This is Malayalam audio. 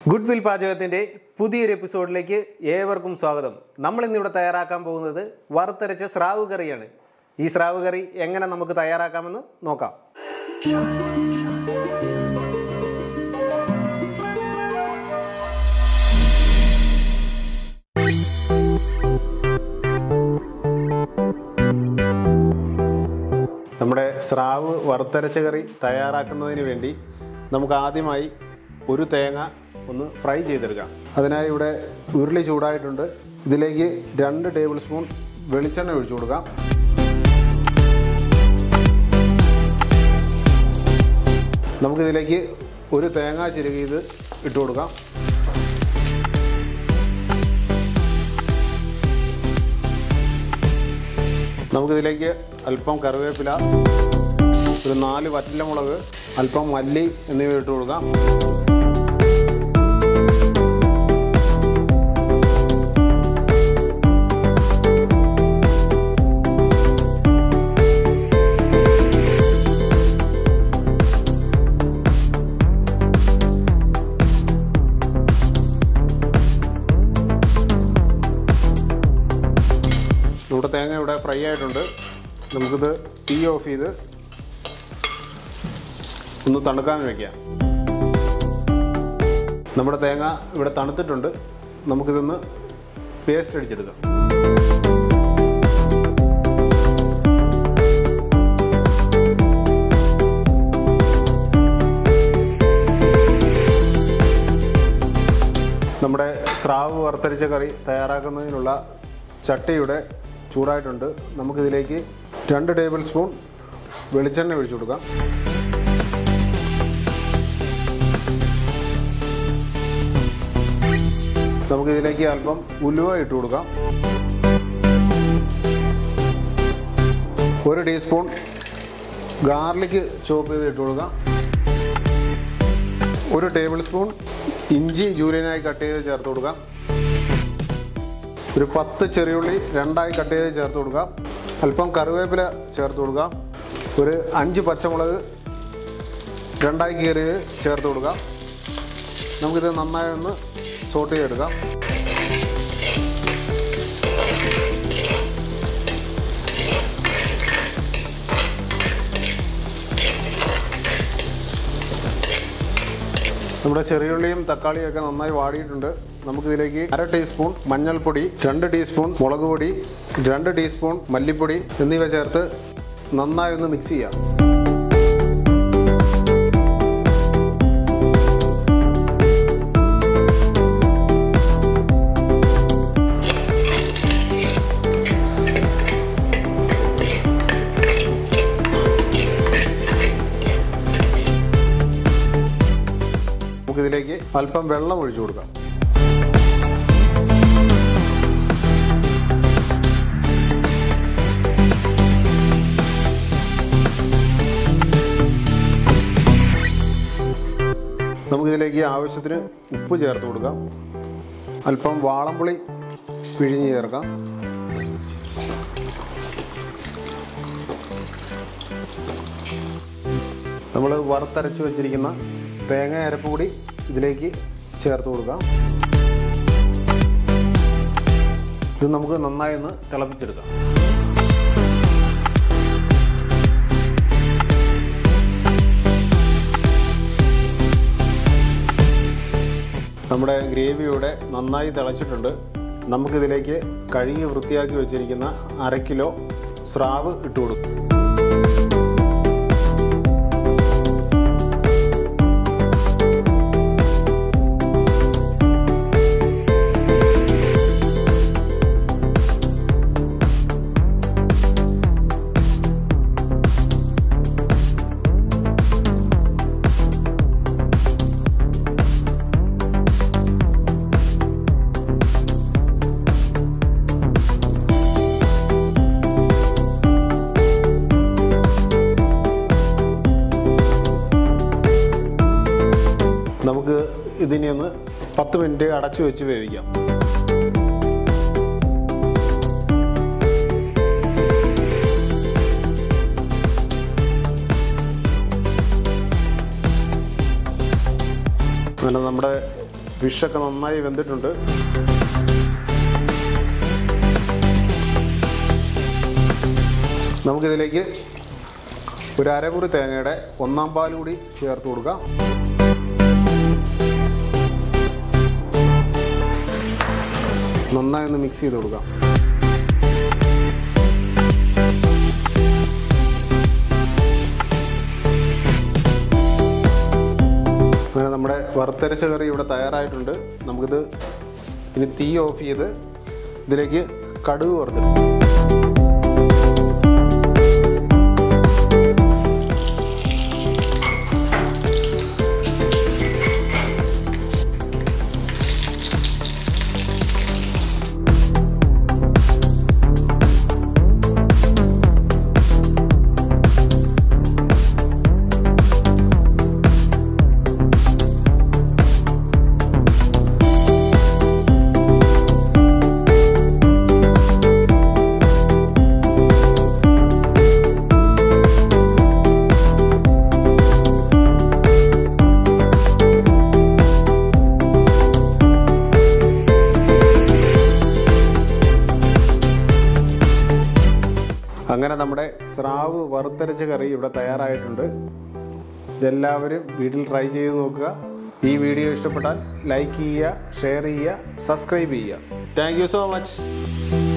ഗുഡ് വിൽ പാചകത്തിന്റെ പുതിയൊരു എപ്പിസോഡിലേക്ക് ഏവർക്കും സ്വാഗതം നമ്മൾ ഇന്നിവിടെ തയ്യാറാക്കാൻ പോകുന്നത് വറുത്തരച്ച സ്രാവ് കറിയാണ് ഈ സ്രാവ് കറി എങ്ങനെ നമുക്ക് തയ്യാറാക്കാമെന്ന് നോക്കാം നമ്മുടെ സ്രാവ് വറുത്തരച്ച കറി തയ്യാറാക്കുന്നതിന് വേണ്ടി നമുക്ക് ആദ്യമായി ഒരു തേങ്ങ ഒന്ന് ഫ്രൈ ചെയ്തെടുക്കാം അതിനായി ഇവിടെ ഉരുളി ചൂടായിട്ടുണ്ട് ഇതിലേക്ക് രണ്ട് ടേബിൾ സ്പൂൺ വെളിച്ചെണ്ണ ഒഴിച്ചു കൊടുക്കാം നമുക്കിതിലേക്ക് ഒരു തേങ്ങ ചിരുകിയത് ഇട്ട് കൊടുക്കാം നമുക്കിതിലേക്ക് അല്പം കറിവേപ്പില ഒരു നാല് വറ്റലമുളക് അല്പം മല്ലി എന്നിവ ഇട്ട് കൊടുക്കാം നമ്മുടെ തേങ്ങ ഇവിടെ ഫ്രൈ ആയിട്ടുണ്ട് നമുക്കിത് തീ ഓഫ് ചെയ്ത് ഒന്ന് തണുക്കാൻ വയ്ക്കാം നമ്മുടെ തേങ്ങ ഇവിടെ തണുത്തിട്ടുണ്ട് നമുക്കിതൊന്ന് പേസ്റ്റ് അടിച്ചെടുക്കാം നമ്മുടെ സ്രാവ് വറുത്തരിച്ച കറി തയ്യാറാക്കുന്നതിനുള്ള ചട്ടിയുടെ ചൂടായിട്ടുണ്ട് നമുക്കിതിലേക്ക് രണ്ട് ടേബിൾ സ്പൂൺ വെളിച്ചെണ്ണ ഒഴിച്ചു കൊടുക്കാം നമുക്കിതിലേക്ക് അല്പം ഉലുവ ഇട്ട് കൊടുക്കാം ഒരു ടീസ്പൂൺ ഗാർലിക് ചോപ്പ് ചെയ്ത് ഇട്ട് കൊടുക്കാം ഒരു ടേബിൾ സ്പൂൺ ഇഞ്ചി ജൂലിയനായി കട്ട് ചെയ്ത് ചേർത്ത് കൊടുക്കാം ഒരു പത്ത് ചെറിയുള്ളി രണ്ടായി കട്ട് ചെയ്ത് ചേർത്ത് കൊടുക്കാം അല്പം കറിവേപ്പില ചേർത്ത് കൊടുക്കാം ഒരു അഞ്ച് പച്ചമുളക് രണ്ടായി കീറിയത് ചേർത്ത് കൊടുക്കാം നമുക്കിത് നന്നായി ഒന്ന് സോട്ട് ചെയ്തെടുക്കാം നമ്മുടെ ചെറിയുള്ളിയും തക്കാളിയും ഒക്കെ നന്നായി വാടിയിട്ടുണ്ട് നമുക്കിതിലേക്ക് അര ടീസ്പൂൺ മഞ്ഞൾപ്പൊടി രണ്ട് ടീസ്പൂൺ മുളക് പൊടി രണ്ട് ടീസ്പൂൺ മല്ലിപ്പൊടി എന്നിവ ചേർത്ത് നന്നായി ഒന്ന് മിക്സ് ചെയ്യാം നമുക്കിതിലേക്ക് അല്പം വെള്ളം ഒഴിച്ചു കൊടുക്കാം നമുക്കിതിലേക്ക് ആവശ്യത്തിന് ഉപ്പ് ചേർത്ത് കൊടുക്കാം അല്പം വാളംപുളി പിഴിഞ്ഞ് ചേർക്കാം നമ്മൾ വറുത്തരച്ച് വെച്ചിരിക്കുന്ന തേങ്ങ അരപ്പ് കൂടി ഇതിലേക്ക് ചേർത്ത് കൊടുക്കാം ഇത് നമുക്ക് നന്നായി ഒന്ന് തിളപ്പിച്ചെടുക്കാം നമ്മുടെ ഗ്രേവി ഇവിടെ നന്നായി തിളച്ചിട്ടുണ്ട് നമുക്കിതിലേക്ക് കഴുകി വൃത്തിയാക്കി വെച്ചിരിക്കുന്ന അര കിലോ സ്രാവ് ഇട്ട് കൊടുക്കും നമുക്ക് ഇതിനെ ഒന്ന് പത്ത് മിനിറ്റ് അടച്ചു വെച്ച് വേവിക്കാം അങ്ങനെ നമ്മുടെ ഫിഷൊക്കെ നന്നായി വെന്തിട്ടുണ്ട് നമുക്കിതിലേക്ക് ഒരു അരമുറി തേങ്ങയുടെ ഒന്നാം പാൽ കൂടി ചേർത്ത് കൊടുക്കാം നന്നായി ഒന്ന് മിക്സ് ചെയ്ത് കൊടുക്കാം അങ്ങനെ നമ്മുടെ വറുത്തരച്ച കറി ഇവിടെ തയ്യാറായിട്ടുണ്ട് നമുക്കിത് ഇനി തീ ഓഫ് ചെയ്ത് ഇതിലേക്ക് കടുക് വറുത്തിടും അങ്ങനെ നമ്മുടെ സ്രാവ് വറുത്തരച്ച കറി ഇവിടെ തയ്യാറായിട്ടുണ്ട് ഇതെല്ലാവരും വീട്ടിൽ ട്രൈ ചെയ്ത് നോക്കുക ഈ വീഡിയോ ഇഷ്ടപ്പെട്ടാൽ ലൈക്ക് ചെയ്യുക ഷെയർ ചെയ്യുക സബ്സ്ക്രൈബ് ചെയ്യുക താങ്ക് യു സോ മച്ച്